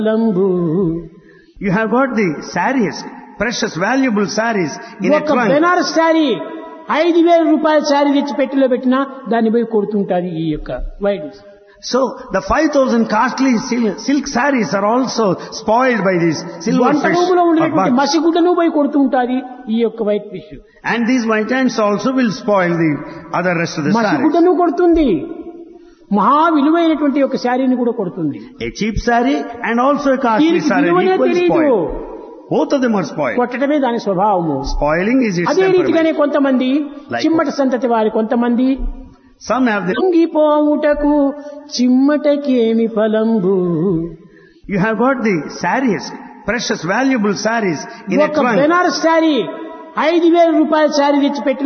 లంబు You have got the saris, precious, valuable saris in a ఒక trunk. Banaras sari ఐదు వేల రూపాయల శారీ తెచ్చి పెట్టిలో పెట్టినా దాన్ని పోయి కొడుతుంటారు ఈ యొక్క white So the 5000 costly sil- silk saris are also spoiled by these silver వంట fish. రూములో or ఉండేటువంటి bugs. మసిగుడ్డను పోయి కొడుతుంటాది ఈ యొక్క white fish And these white ants also will spoil the other rest of the saris. మసిగుడ్డను కొడుతుంది మహా విలువైనటువంటి ఒక శారీని కూడా కొడుతుంది A cheap sari and also a costly దీనికి sari విలువనే equally తెలియదు spoiled. Both of them are spoiled. కొట్టడమే దాని స్వభావము Spoiling is its అదే రీతిగానే temperament. కొంతమంది Like చిమ్మట సంతతి వారి కొంతమంది Some have the, లొంగిపోవుటకు చిమ్మటకేమి ఫలంబు you have got the saris, precious, valuable saris in a ఒక trunk. బెనారస్ శారీ ఐదు వేల రూపాయల శారీ తెచ్చి పెట్టి